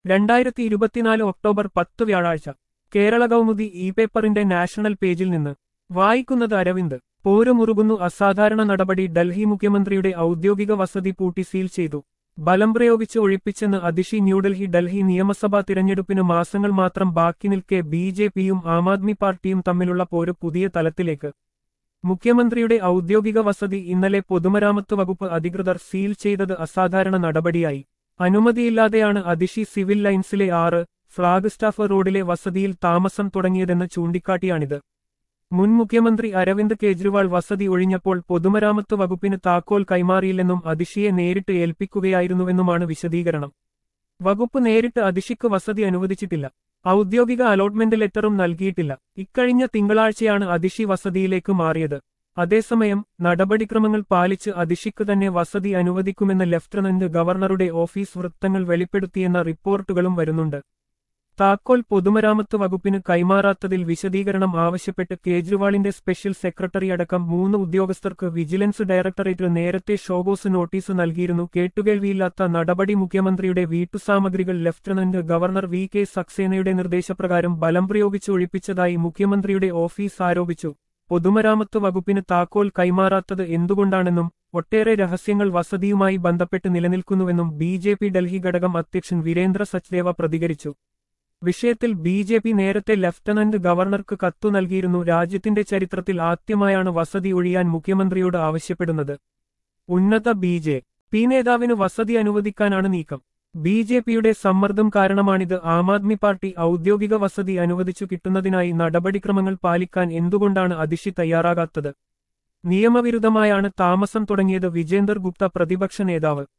രണ്ടായിരത്തി ഇരുപത്തിനാല് ഒക്ടോബർ പത്ത് വ്യാഴാഴ്ച കേരള കൗമുദി ഇ പേപ്പറിന്റെ നാഷണൽ പേജിൽ നിന്ന് വായിക്കുന്നത് അരവിന്ദ് പോരുമുറുകുന്നു അസാധാരണ നടപടി ഡൽഹി മുഖ്യമന്ത്രിയുടെ ഔദ്യോഗിക വസതി പൂട്ടി സീൽ ചെയ്തു ബലം പ്രയോഗിച്ച് ഒഴിപ്പിച്ചെന്ന് അതിഷി ന്യൂഡൽഹി ഡൽഹി നിയമസഭാ തിരഞ്ഞെടുപ്പിന് മാസങ്ങൾ മാത്രം ബാക്കി നിൽക്കെ ബി ജെ പിയും ആം ആദ്മി പാർട്ടിയും തമ്മിലുള്ള പോര് പുതിയ തലത്തിലേക്ക് മുഖ്യമന്ത്രിയുടെ ഔദ്യോഗിക വസതി ഇന്നലെ പൊതുമരാമത്ത് വകുപ്പ് അധികൃതർ സീൽ ചെയ്തത് അസാധാരണ നടപടിയായി അനുമതിയില്ലാതെയാണ് അതിഷി സിവിൽ ലൈൻസിലെ ആറ് ഫ്ളാഗ് സ്റ്റാഫ് റോഡിലെ വസതിയിൽ താമസം തുടങ്ങിയതെന്ന് ചൂണ്ടിക്കാട്ടിയാണിത് മുൻ മുഖ്യമന്ത്രി അരവിന്ദ് കെജ്രിവാൾ വസതി ഒഴിഞ്ഞപ്പോൾ പൊതുമരാമത്ത് വകുപ്പിന് താക്കോൽ കൈമാറിയില്ലെന്നും അതിഷിയെ നേരിട്ട് ഏൽപ്പിക്കുകയായിരുന്നുവെന്നുമാണ് വിശദീകരണം വകുപ്പ് നേരിട്ട് അതിഷിക്ക് വസതി അനുവദിച്ചിട്ടില്ല ഔദ്യോഗിക അലോട്ട്മെന്റ് ലെറ്ററും നൽകിയിട്ടില്ല ഇക്കഴിഞ്ഞ തിങ്കളാഴ്ചയാണ് അതിഷി വസതിയിലേക്ക് മാറിയത് അതേസമയം നടപടിക്രമങ്ങൾ പാലിച്ച് അതിഷിക്ക് തന്നെ വസതി അനുവദിക്കുമെന്ന് ലഫ്റ്റനന്റ് ഗവർണറുടെ ഓഫീസ് വൃത്തങ്ങൾ വെളിപ്പെടുത്തിയെന്ന റിപ്പോർട്ടുകളും വരുന്നുണ്ട് താക്കോൽ പൊതുമരാമത്ത് വകുപ്പിന് കൈമാറാത്തതിൽ വിശദീകരണം ആവശ്യപ്പെട്ട് കേജ്രിവാളിന്റെ സ്പെഷ്യൽ സെക്രട്ടറി അടക്കം മൂന്ന് ഉദ്യോഗസ്ഥർക്ക് വിജിലൻസ് ഡയറക്ടറേറ്റ് നേരത്തെ ഷോബോസ് നോട്ടീസ് നൽകിയിരുന്നു കേട്ടുകേൾവിയില്ലാത്ത നടപടി മുഖ്യമന്ത്രിയുടെ വീട്ടുസാമഗ്രികൾ ലഫ്റ്റനന്റ് ഗവർണർ വി കെ സക്സേനയുടെ നിർദ്ദേശപ്രകാരം ബലം പ്രയോഗിച്ച് ഒഴിപ്പിച്ചതായി മുഖ്യമന്ത്രിയുടെ ഓഫീസ് ആരോപിച്ചു പൊതുമരാമത്ത് വകുപ്പിന് താക്കോൽ കൈമാറാത്തത് എന്തുകൊണ്ടാണെന്നും ഒട്ടേറെ രഹസ്യങ്ങൾ വസതിയുമായി ബന്ധപ്പെട്ട് നിലനിൽക്കുന്നുവെന്നും ബി ജെ പി ഡൽഹി ഘടകം അധ്യക്ഷൻ വീരേന്ദ്ര സച്ദേവ പ്രതികരിച്ചു വിഷയത്തിൽ ബി ജെ പി നേരത്തെ ലഫ്റ്റനന്റ് ഗവർണർക്ക് കത്തു നൽകിയിരുന്നു രാജ്യത്തിന്റെ ചരിത്രത്തിൽ ആദ്യമായാണ് വസതി ഒഴിയാൻ മുഖ്യമന്ത്രിയോട് ആവശ്യപ്പെടുന്നത് ഉന്നത ബി ജെ പി നേതാവിന് വസതി അനുവദിക്കാനാണ് നീക്കം ബി ജെ പിയുടെ സമ്മർദ്ദം കാരണമാണിത് ആം ആദ്മി പാർട്ടി ഔദ്യോഗിക വസതി അനുവദിച്ചു കിട്ടുന്നതിനായി നടപടിക്രമങ്ങൾ പാലിക്കാൻ എന്തുകൊണ്ടാണ് അതിഷി തയ്യാറാകാത്തത് നിയമവിരുദ്ധമായാണ് താമസം തുടങ്ങിയത് വിജേന്ദർ ഗുപ്ത പ്രതിപക്ഷ നേതാവ്